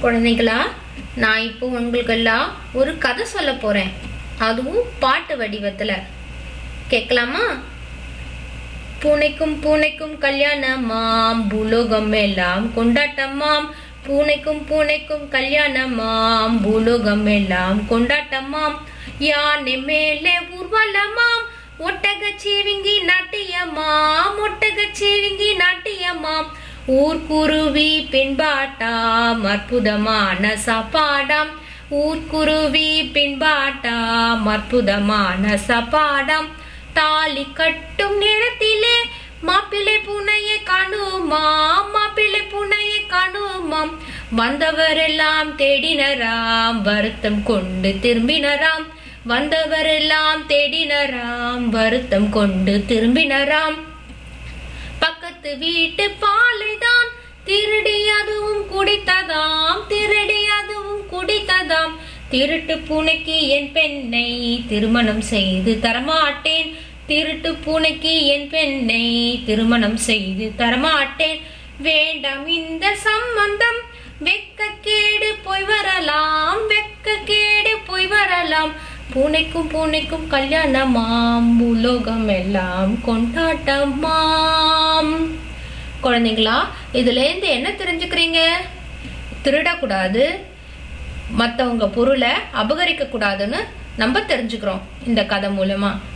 குழந்தைங்களா நான் இப்போ உங்களுக்கெல்லாம் ஒரு கதை சொல்ல போறேன் அதுவும் பாட்டு வடிவத்துல கேட்கலாமா பூனைக்கும் பூனைக்கும் கல்யாணமாம் பூலோகம் எல்லாம் கொண்டாட்டமாம் பூனைக்கும் பூனைக்கும் கல்யாணமாம் பூலோகம் எல்லாம் கொண்டாட்டமாம் யானை மேலே ஊர்வலமாம் ஒட்டக சீவிங்கி நாட்டியமாம் ஒட்டக சீவிங்கி நாட்டியமாம் ஊர்க்குருவி பின்பாட்டாம் அற்புதமான சாப்பாடாம் ஊர்க்குருவி பின்பாட்டாம் அற்புதமான சாப்பாடாம் தாலி கட்டும் நேரத்திலே மாப்பிள்ளை பூனையை காணுமாம் மாப்பிள்ளை பூனையை காணுமாம் வந்தவரெல்லாம் தேடினராம் வருத்தம் கொண்டு திரும்பினராம் வந்தவரெல்லாம் தேடினராம் வருத்தம் கொண்டு திரும்பினராம் பக்கத்து வீட்டு பாலைதான் திருடி அதுவும் குடித்ததாம் திருடி அதுவும் குடித்ததாம் திருட்டு பூனைக்கு என் பெண்ணை திருமணம் செய்து தரமாட்டேன் திருட்டு பூனைக்கு என் பெண்ணை திருமணம் செய்து தரமாட்டேன் வேண்டாம் இந்த சம்பந்தம் வெக்க கேடு போய் வரலாம் வெக்க கேடு போய் வரலாம் பூனைக்கும் பூனைக்கும் கல்யாணமாம் உலோகம் எல்லாம் கொண்டாட்டமாம் குழந்தைங்களா இதுல இருந்து என்ன தெரிஞ்சுக்கிறீங்க திருடக்கூடாது மத்தவங்க பொருளை அபகரிக்க கூடாதுன்னு நம்ம தெரிஞ்சுக்கிறோம் இந்த கதை மூலமா